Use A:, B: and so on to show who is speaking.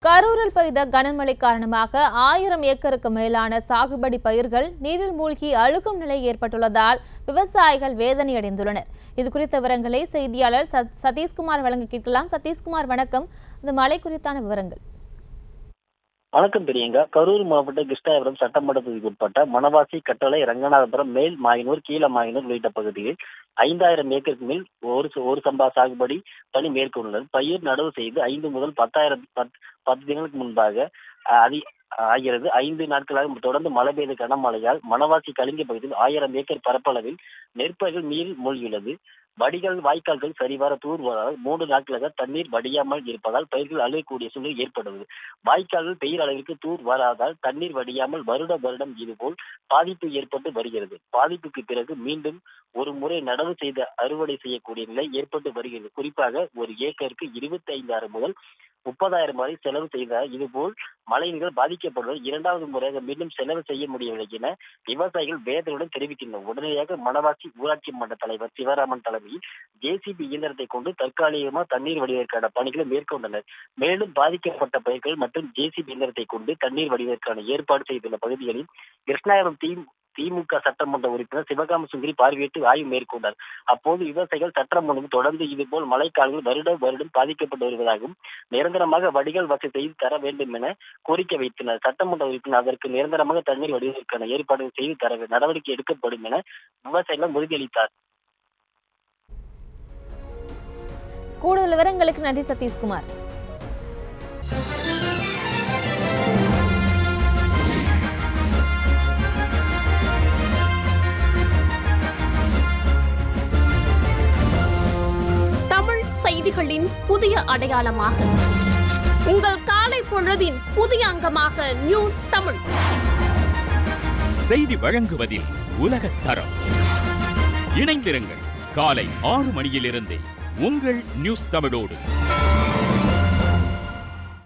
A: கரூரில் பெய்த கனமழை காரணமாக ஆயிரம் ஏக்கருக்கு மேலான சாகுபடி பயிர்கள் நீரில் மூழ்கி அழுகும் நிலை ஏற்பட்டுள்ளதால் விவசாயிகள் வேதனையடைந்துள்ளனர் இது குறித்த விவரங்களை செய்தியாளர் ச- சதீஷ்குமார் வழங்க கேட்கலாம் சதீஷ்குமார் வணக்கம் இந்த மழை குறித்தான விவரங்கள்
B: வணக்கம் பிரியங்கா கரூர் மாவட்ட கிருஷ்ணாபுரம் சட்டமன்ற தொகுதிக்கு உட்பட்ட மணவாசி கட்டளை ரங்கநாதபுரம் மேல் மாயனூர் கீழ மாயனூர் உள்ளிட்ட பகுதிகளில் ஐந்தாயிரம் ஏக்கருக்கு மேல் ஒரு ச- ஒரு சம்பா சாகுபடி பணி மேற்கொண்டுள்ளது பயிர் நடவு செய்து ஐந்து முதல் பத்தாயிரம் பத்- பத்து தினங்களுக்கு முன்பாக அஹ், அதி ஆகிறது ஐந்து நாட்களாக தொடர்ந்து மழை பெய்த கனமழையால் மணவாசி கலிங்க பகுதியில் ஆயிரம் ஏக்கர் பரப்பளவில் நெற்பயிர்கள் நீரில் மூழ்கியுள்ளது வடிகள் வாய்க்கால்கள் சரிவர தூர்வதால் மூன்று நாட்களாக தண்ணீர் வடியாமல் இருப்பதால் பயிர்கள் அழுகக்கூடிய சூழ்நிலை ஏற்படுவது வாய்க்கால்கள் பெயர் அளவிற்கு தூர் வராதால் தண்ணீர் வடியாமல் வருட வருடம் இதுபோல் பாதிப்பு ஏற்பட்டு வருகிறது பாதிப்புக்கு பிறகு மீண்டும் ஒரு முறை நடவு செய்த அறுவடை செய்யக்கூடிய நிலை ஏற்பட்டு வருகிறது குறிப்பாக ஒரு ஏக்கருக்கு இருபத்தி ஐந்தாயிரம் முதல் முப்பதாயிரம் வரை செலவு செய்த இதுபோல் மழைநீர்கள் பாதிக்கப்படுவது இரண்டாவது முறையாக மீண்டும் செலவு செய்ய முடியவில்லை என விவசாயிகள் வேதனையுடன் தெரிவிக்கின்றனர் உடனடியாக மணவாசி ஊராட்சி மன்ற தலைவர் சிவராமன் தலைமையில் ஜேசிபி இயந்திரத்தை கொண்டு தற்காலிகமாக தண்ணீர் வடிவதற்கான பணிகளை மேற்கொண்டனர் மேலும் பாதிக்கப்பட்ட பயிர்கள் மற்றும் ஜேசிபி இயந்திரத்தை கொண்டு தண்ணீர் வடிவதற்கான ஏற்பாடு செய்துள்ள பகுதிகளில் கிருஷ்ணாபுரம் தி திமுக சட்டமன்ற உறுப்பினர் சிவகாம சுந்தரி பார்வையிட்டு ஆய்வு மேற்கொண்டார் அப்போது விவசாயிகள் சட்டமன்றம் தொடர்ந்து இதுபோல் மழைக்காலங்கள் வருடம் வருடம் பாதிக்கப்பட்டு வருவதாகவும் நிரந்தரமாக வடிகால் வசதி செய்து தர வேண்டும் என கோரிக்கை வைத்தனர் சட்டமன்ற உறுப்பினர் அதற்கு நிரந்தரமாக தண்ணீர் வடிவதற்கான ஏற்பாடுகள் செய்து தர நடவடிக்கை எடுக்கப்படும் என விவசாயிகள் உறுதியளித்தார்
A: கூடுதல் விவரங்களுக்கு நன்றி சதீஷ்குமார்
C: தமிழ் செய்திகளின் புதிய அடையாளமாக உங்கள் காலை பொழுதின் புதிய அங்கமாக நியூஸ் தமிழ்
D: செய்தி வழங்குவதில் உலகத் தரம் இணைந்திருங்கள் காலை ஆறு மணியிலிருந்தே உங்கள் நியூஸ் தமிழோடு